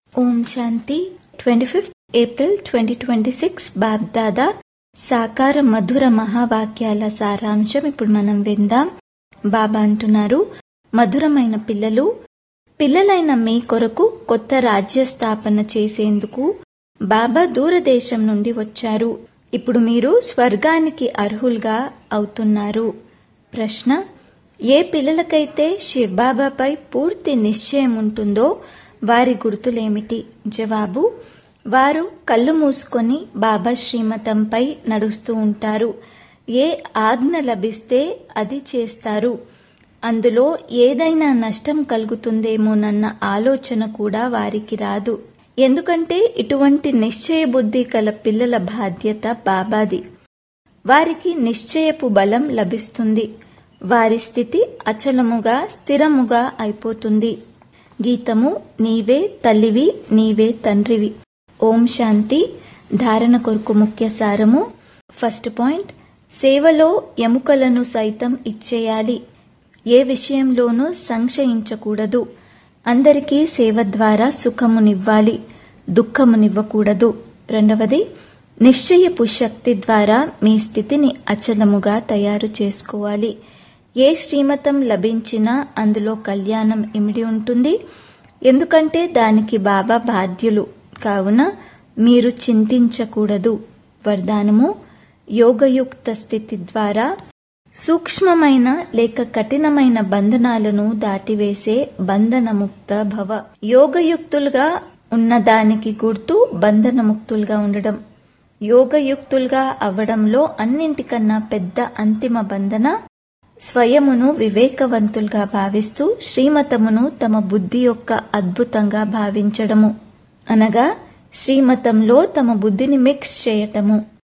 ఓం Shanti twenty fifth April twenty twenty six BapDada సాకార మధుర మహావాక్యాల సారాంశం ఇప్పుడు మనం విందాం బాబా అంటున్నారు మధురమైన పిల్లలు పిల్లలైన మీ కొరకు కొత్త రాజ్య స్థాపన చేసేందుకు బాబా దూరదేశం నుండి వచ్చారు ఇప్పుడు మీరు స్వర్గానికి అర్హులుగా అవుతున్నారు ప్రశ్న ఏ పిల్లలకైతే శివబాబాపై పూర్తి నిశ్చయం ఉంటుందో వారి గుర్తులేమిటి జవాబు వారు కళ్ళు మూసుకొని బాబా శ్రీమతంపై నడుస్తూ ఉంటారు ఏ ఆజ్ఞ లభిస్తే అది చేస్తారు అందులో ఏదైనా నష్టం కలుగుతుందేమోనన్న ఆలోచన కూడా వారికి రాదు ఎందుకంటే ఇటువంటి నిశ్చయ బుద్ధి కల పిల్లల బాధ్యత బాబాది వారికి నిశ్చయపు బలం లభిస్తుంది వారి స్థితి అచలముగా స్థిరముగా అయిపోతుంది గీతము నీవే తల్లివి నీవే తండ్రివి ఓం శాంతి ధారణ కొరకు ముఖ్య సారము ఫస్ట్ పాయింట్ సేవలో ఎముకలను సైతం ఇచ్చేయాలి ఏ విషయంలోనూ సంశయించకూడదు అందరికీ సేవ ద్వారా సుఖమునివ్వాలి దుఃఖమునివ్వకూడదు రెండవది నిశ్చయపు శక్తి ద్వారా మీ స్థితిని అచలముగా తయారు చేసుకోవాలి ఏ శ్రీమతం లభించినా అందులో కళ్యాణం ఇమిడి ఉంటుంది ఎందుకంటే దానికి బాబా బాధ్యులు కావున మీరు చింతించకూడదు వరదానము యోగయుక్త స్థితి ద్వారా సూక్ష్మమైన లేక కఠినమైన బంధనాలను దాటివేసే బంధనముక్త భవ యోగయుక్తులుగా ఉన్నదానికి గుర్తు బంధనముక్తులుగా ఉండడం యోగయుక్తులుగా అవ్వడంలో అన్నింటికన్నా పెద్ద అంతిమ బంధన స్వయమును వివేకవంతులుగా భావిస్తూ శ్రీమతమును తమ బుద్ధి యొక్క అద్భుతంగా భావించడము అనగా శ్రీమతంలో తమ బుద్ధిని మిక్స్ చేయటము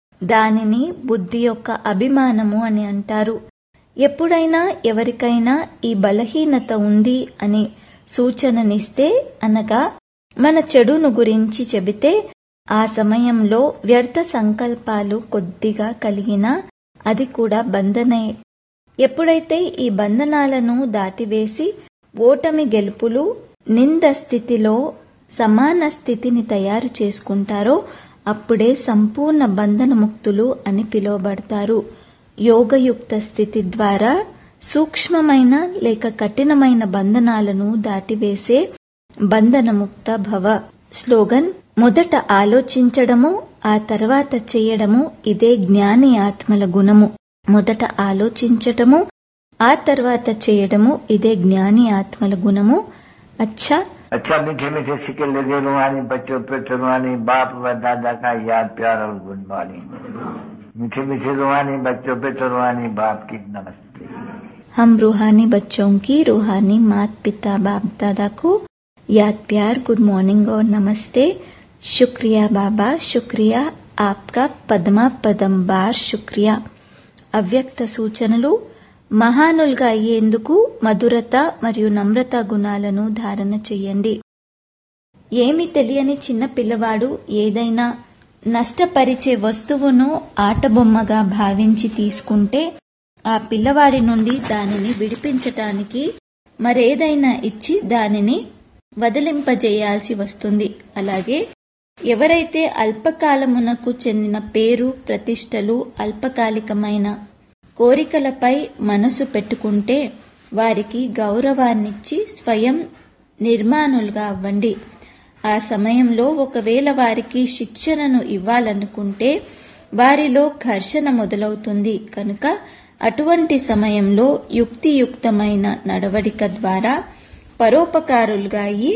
దానిని బుద్ధి యొక్క అభిమానము అని అంటారు ఎప్పుడైనా ఎవరికైనా ఈ బలహీనత ఉంది అని సూచననిస్తే అనగా మన చెడును గురించి చెబితే ఆ సమయంలో వ్యర్థ సంకల్పాలు కొద్దిగా కలిగినా అది కూడా బంధనే ఎప్పుడైతే ఈ బంధనాలను దాటివేసి ఓటమి గెలుపులు నింద స్థితిలో సమాన స్థితిని తయారు చేసుకుంటారో అప్పుడే సంపూర్ణ బంధనముక్తులు అని పిలువబడతారు యోగయుక్త స్థితి ద్వారా సూక్ష్మమైన లేక కఠినమైన బంధనాలను దాటివేసే బంధనముక్త భవ స్లోగన్ మొదట ఆలోచించడము ఆ తర్వాత చేయడము ఇదే జ్ఞాని ఆత్మల గుణము మొదట ఆలోచించటము ఆ తర్వాత చేయడము ఇదే జ్ఞాని ఆత్మల గుణము అచ్చా अच्छा मीठे मीठे सिक्के लगे रुहानी बच्चों पे रुहानी बाप व दादा का याद प्यार और गुड मॉर्निंग मीठे मीठे रुहानी बच्चों पे रुहानी बाप की नमस्ते हम रूहानी बच्चों की रूहानी मात पिता बाप दादा को याद प्यार गुड मॉर्निंग और नमस्ते शुक्रिया बाबा शुक्रिया आपका పదమా పదం బార్ శుక్రియా అవ్యక్త సూచనలు మహానులుగా అయ్యేందుకు మధురత మరియు నమ్రత గుణాలను ధారణ చెయ్యండి ఏమి తెలియని చిన్న పిల్లవాడు ఏదైనా నష్టపరిచే వస్తువును ఆటబొమ్మగా భావించి తీసుకుంటే ఆ పిల్లవాడి నుండి దానిని విడిపించటానికి మరేదైనా ఇచ్చి దానిని వదిలింపజేయాల్సి వస్తుంది అలాగే ఎవరైతే అల్పకాలమునకు చెందిన పేరు ప్రతిష్టలు అల్పకాలికమైన కోరికలపై మనసు పెట్టుకుంటే వారికి గౌరవాన్నిచ్చి స్వయం నిర్మాణులుగా అవ్వండి ఆ సమయంలో ఒకవేళ వారికి శిక్షణను ఇవ్వాలనుకుంటే వారిలో ఘర్షణ మొదలవుతుంది కనుక అటువంటి సమయంలో యుక్తియుక్తమైన నడవడిక ద్వారా పరోపకారులుగా అయి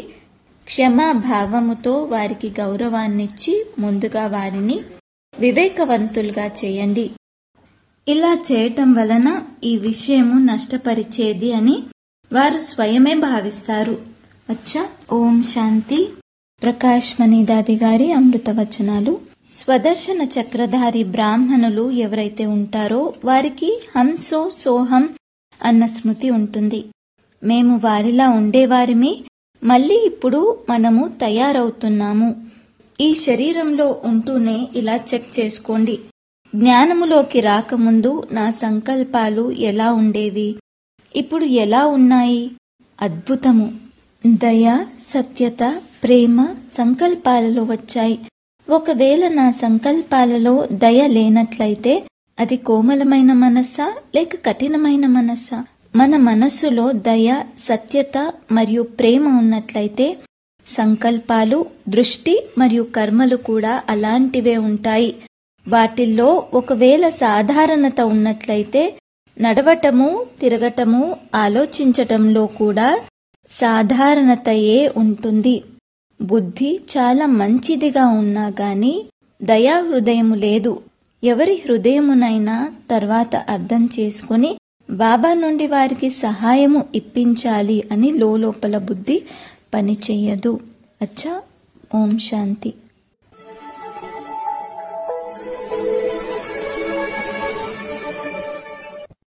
క్షమాభావముతో వారికి గౌరవాన్నిచ్చి ముందుగా వారిని వివేకవంతులుగా చేయండి ఇలా చేయటం వలన ఈ విషయము నష్టపరిచేది అని వారు స్వయమే భావిస్తారు అచ్చా ఓం శాంతి ప్రకాష్ మణిదాది గారి అమృత వచనాలు స్వదర్శన చక్రధారి బ్రాహ్మణులు ఎవరైతే ఉంటారో వారికి హంసో సోహం అన్న స్మృతి ఉంటుంది మేము వారిలా ఉండేవారిమి మళ్ళీ ఇప్పుడు మనము తయారవుతున్నాము ఈ శరీరంలో ఉంటూనే ఇలా చెక్ చేసుకోండి జ్ఞానములోకి రాకముందు నా సంకల్పాలు ఎలా ఉండేవి ఇప్పుడు ఎలా ఉన్నాయి అద్భుతము దయ సత్యత ప్రేమ సంకల్పాలలో వచ్చాయి ఒకవేళ నా సంకల్పాలలో దయ లేనట్లయితే అది కోమలమైన మనస్సా లేక కఠినమైన మనస్సా మన మనస్సులో దయ సత్యత మరియు ప్రేమ ఉన్నట్లయితే సంకల్పాలు దృష్టి మరియు కర్మలు కూడా అలాంటివే ఉంటాయి వాటిల్లో ఒకవేళ సాధారణత ఉన్నట్లయితే నడవటము తిరగటము ఆలోచించటంలో కూడా సాధారణతయే ఉంటుంది బుద్ధి చాలా మంచిదిగా ఉన్నా గాని దయా హృదయము లేదు ఎవరి హృదయమునైనా తర్వాత అర్థం చేసుకుని బాబా నుండి వారికి సహాయము ఇప్పించాలి అని లోపల బుద్ధి పనిచేయదు అచ్చా ఓం శాంతి